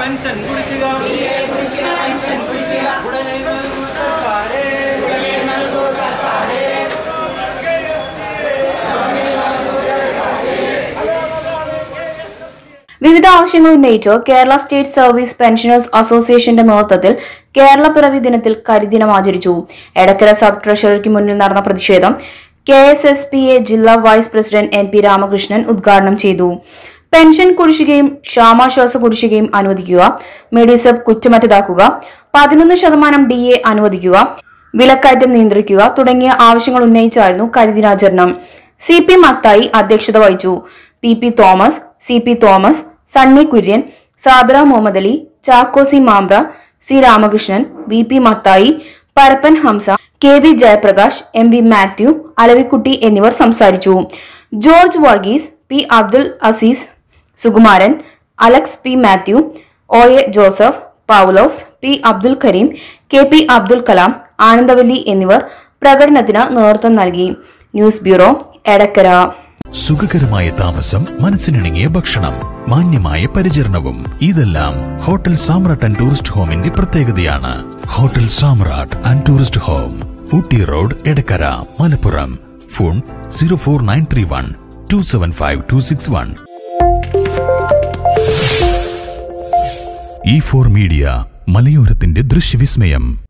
pension കുടിശ്ശിക ഉടനെ നൽകൂ സർക്കാരേ വിവിധ ആവശ്യങ്ങൾ ഉന്നയിച്ച് കേരള സ്റ്റേറ്റ് സർവീസ് പെൻഷനേഴ്സ് അസോസിയേഷന്റെ നേതൃത്വത്തിൽ കേരള പിറവി ദിനത്തിൽ കരിദിനം ആചരിച്ചു എടക്കര സബ് ട്രഷറിക്ക് മുന്നിൽ നടന്ന പ്രതിഷേധം K S S P A ജില്ലാ vice president N P Ramakrishnan ഉദ്ഘാടനം ചെയ്തു പെൻഷൻ കുടിശ്ശികയും ക്ഷാമാശ്വാസ കുടിശ്ശികയും അനുവദിക്കുക മെഡിസബ് കുറ്റമറ്റതാക്കുക പതിനൊന്ന് ശതമാനം ഡി എ അനുവദിക്കുക വിലക്കയറ്റം നിയന്ത്രിക്കുക തുടങ്ങിയ ആവശ്യങ്ങൾ ഉന്നയിച്ചായിരുന്നു കരിദിനാചരണം സി പി മത്തായി അധ്യക്ഷത വഹിച്ചു P P Thomas C P Thomas Sunny Kurian Sabira Muhammad Ali Chacko C Mampra C Ramakrishnan V P Mathai Parappan Hamsa K V Jayaprakash M V Mathew Alavikutty എന്നിവർ സംസാരിച്ചു George Varghese P Abdul Azeez Sukumaran Alex P Mathew O A Joseph Paulose P Abdul Kareem K P Abdul Kalam Anandavalli എന്നിവർ പ്രകടനത്തിന് നേതൃത്വം നൽകി ന്യൂസ് ബ്യൂറോ എടക്കര സുഖകരമായ താമസം മനസ്സിനിണങ്ങിയ ഭക്ഷണം മാന്യമായ പരിചരണവും ഇതെല്ലാം ഹോട്ടൽ സാമ്രാട്ട് ആൻഡ് ടൂറിസ്റ്റ് ഹോമിന്റെ പ്രത്യേകതയാണ് hotel Samrat and tourist home Ooty road Edakkara Malappuram phone zero four nine three one two seven five two six one E four media മലയോരത്തിന്റെ ദൃശ്യവിസ്മയം